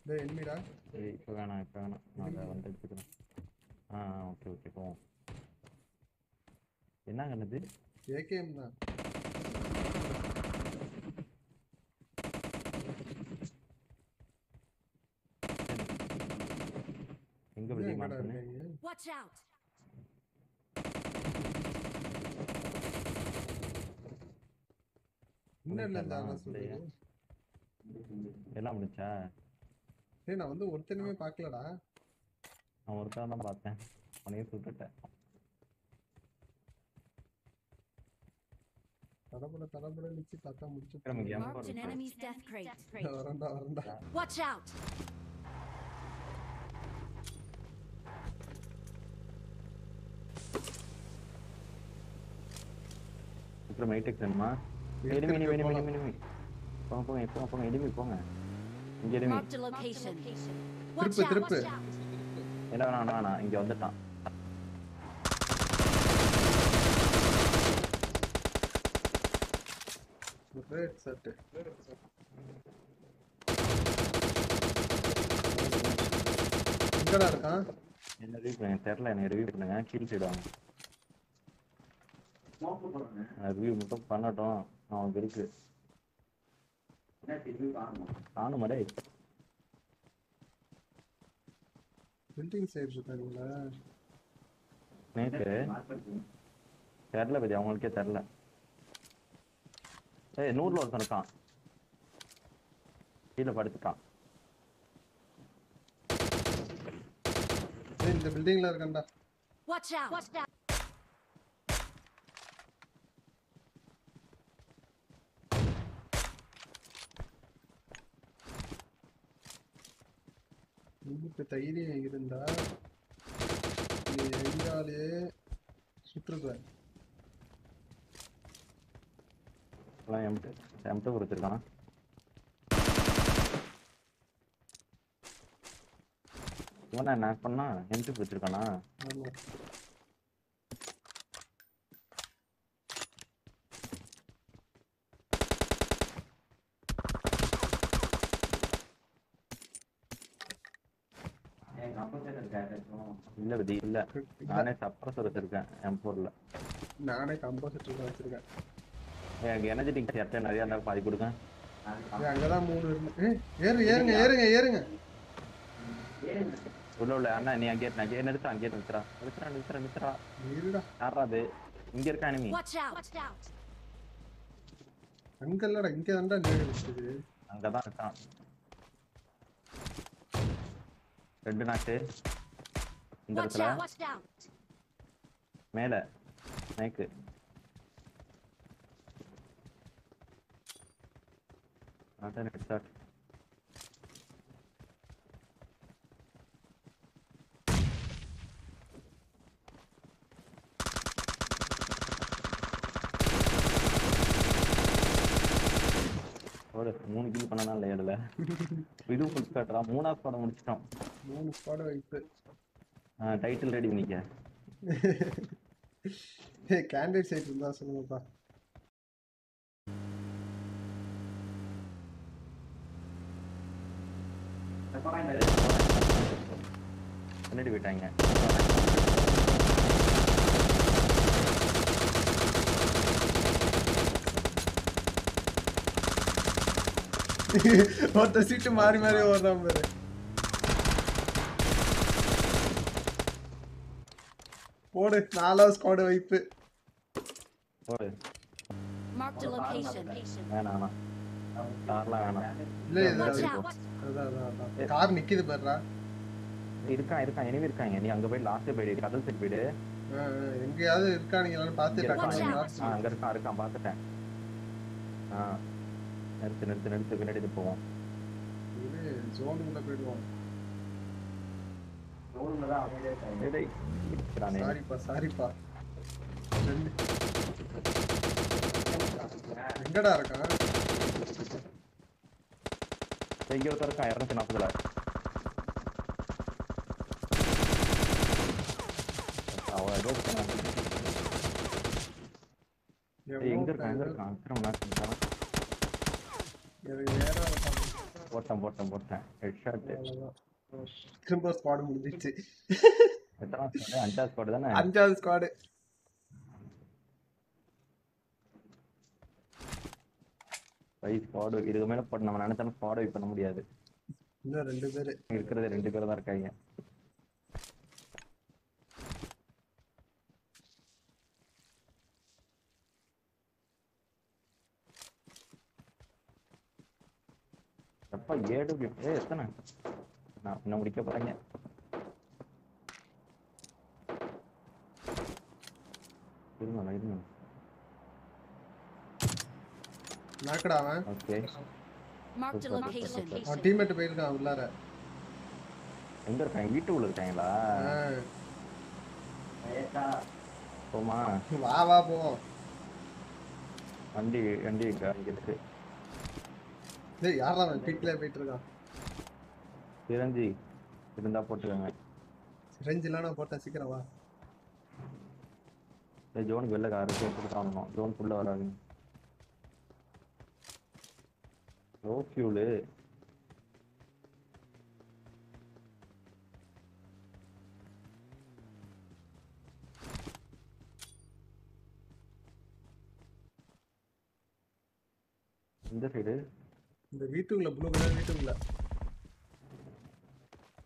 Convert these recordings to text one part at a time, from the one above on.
டேய் என்மிடா சரி இப்போ வேணாம் இப்போ வேணாம் நான் அதை வந்து எடுத்துக்கிறேன் ஆ ஓகே ஓகே போவோம் என்ன கண்ணது ஏகேஎம் தான் எங்கே இன்னும் பிரதி எங்கடா மாட்டேன்னு இருக்கீங்க Watch out! இன்னும் இல்லை இந்த முடிச்சிடலாம், அண்ணா சொல்லுது எல்லாம் முடிச்சா டேய் நான் வந்து ஒருத்தனுமே பார்க்கலடா நான் ஒருத்தர் தான் பார்த்தேன் அவனையும் சுட்டுட்டேன் தடபட தடபட நிச்சு பார்த்தா முடிச்சு நமக்கு எம் Marked an enemy's death crate. வரண்டா வரண்டா Watch out! அப்புறம் மைடெக் வேணுமா enemy enemy enemy enemy enemy போங்க போங்க போங்க போங்க எனிமி போங்க இங்கே enemy Marked a location. Watch திருப்பு out! திருப்பு Watch out! என்ன வேணாம் வேணாம் இங்கே வந்துட்டான் ரேட் செட் எங்கடா இருக்கான் என்ன ரிவ்யூ பண்ணுங்க தெரில எனக்கு ரிவ்யூ பண்ணுங்க கீழ் சைடு வாங்க ரிவ்யூ மட்டும் பண்ணட்டும் அவனுக்கு இருக்கு காணுமா டேய் பில்டிங் சைடு இருக்காங்களா நேற்று தெரில பதி அவங்களுக்கே தெரில ஏய் நூறுல ஒருத்தன் இருக்கான் கீழே படுத்துட்டான் டேய் இந்த பில்டிங்ல இருக்கான்டா Watch out! Watch out! உங்களுக்கு தைரியம் இருந்தா நீ எங்காலே சுற்றுப்ப எல்லாம் எம்ட்டு எம்ட்டு கொடுத்துருக்கான் இவன் என்ன பண்ணா எம்ட்டு கொடுத்துருக்கானா ஆமா இல்ல பதி இல்ல நானே சப்ரஸர் வச்சிருக்கேன் எம் ஃபோர்ல நானே கம்போசிட்டர் வச்சிருக்கேன் எனக்கு எனர்ஜெட்டிக் சேர்த்து நிறைய இருந்தா பாதி கொடுங்க ஏய், அங்கதான் மூணு இருந்து ஏய், ஏறு ஏறுங்க ஏறுங்க ஏறுங்க உள்ள உள்ள அண்ணா நீ அங்கே நான் அங்கே நிறுத்தா அங்கே நிறுத்துறா நிறுத்துறா நிறுத்துறா நிறுத்துறா இருடா யாரா அது இங்க இருக்கா enemy Watch out! Watch out! அங்க இல்லடா இங்க தான்டா நேடு வச்சது அங்கதான் இருக்கான் ரெண்டு நாட்டு இந்த Watch இடத்துல out! Watch out! மேல மேக்கு அதான் ஹெட்ஷாட் ஒரு மூணு கில் பண்ணனா இல்லை இடல இது ஃபுல் ஸ்காட்டரா மூணாவது படம் முடிச்சிட்டோம் மூணு ஸ்குவாட் வைப்பு டைட்டில் ரெடி பண்ணிக்க ஏய் கேண்டிடேட் சைட் இருந்தா சொல்லுங்கப்பா முன்னாடி போயிட்டாங்க ஒருத்த சீட்டு மாறி மாறி ஓடுறான் பாரு போடு நாலாவது ஸ்குவாட் வைப்பு ஒரு Marked a location. வேணாம் வேணாம் கார்லாம் வேணாம் இல்ல இது Watch அது- out! அதான் அதான் அதான் கார் நிக்குது பாருடா இருக்கான் இருக்கான் எனிமே இருக்காங்க நீ அங்க போய் லாஸ்ட் போயிடு கடல் சைடு போயிடு ஆ, ஆ, எங்கேயாவது இருக்கானுங்களான்னு இங்க பார்த்து இருக்கான் Watch டக்குனு out. last ஆ, அங்க இருக்கான் இருக்கான் பாத்துட்டேன் ஆ நிறுத்து நிறுத்து நிறுத்து பின்னாடி இது போவோம் இது ஜோனுக்குள்ள போயிடுவோம் டேய், டேய், இருக்கிறானே. சாரிப்பா சாரிப்பா ரெண்டு எங்கடா இருக்கான் இங்க ஒருத்தர் இருக்கான் இருநூத்தி நாற்பதுல அவன் ஏதோ இருக்கான். டேய், எங்க இருக்கான் எங்க இருக்கான் திரும்ப நான் சொல்றேன். எனக்கு நேரா இருக்கான் போட்டேன் போட்டேன் போட்டேன் ஹெட் ஷாட் அவ்வளவுதான். திரும்ப ஸ்குவாடு முடிஞ்சிச்சு எத்தனை ஸ்குவாடு அஞ்சாவது ஸ்குவாடு தானே அஞ்சாவது ஸ்குவாடு ஃபைவ் ஸ்குவாடு இதுக்கு மேல போட்டு நம்ம நினைச்சாலும் ஸ்குவாடு வைப் பண்ண முடியாது இன்னும் ரெண்டு பேரு இருக்கிறது ரெண்டு பேர் தான் இருக்காங்க எப்ப ஏடு கிஃப்ட் எத்தனை நான் இன்னும் முடிக்க போறேங்க இருங்க இருங்க நாக்கடா அவன் okay Marked a Super, location. super. அவன் டீம்மேட் போயிருக்கான் உள்ளார எங்க இருக்காங்க வீட்டுக்குள்ள இருக்காங்களா ஆ, போமா வா வா போ வண்டி வண்டி இருக்கா இங்க இருக்கு டேய் யாரா அவன் பீக்ல போயிட்டு இருக்கான் சிரஞ்சி இருந்தா போட்டுக்கோங்க சிரஞ்சிலாம் நான் போட்டேன் சீக்கிரம் வா இந்த ஜோனுக்கு வெளில கார் எடுத்துட்டு வரணும் ஜோனுக்குள்ள வராது லோ ஃபியூலு இந்த சைடு இந்த வீட்டுக்குள்ள ப்ளூ கலர் வீட்டுக்குள்ள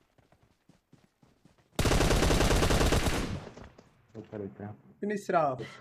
சூப்பர் வைக்கிறேன் ஃபினிஷ்ரா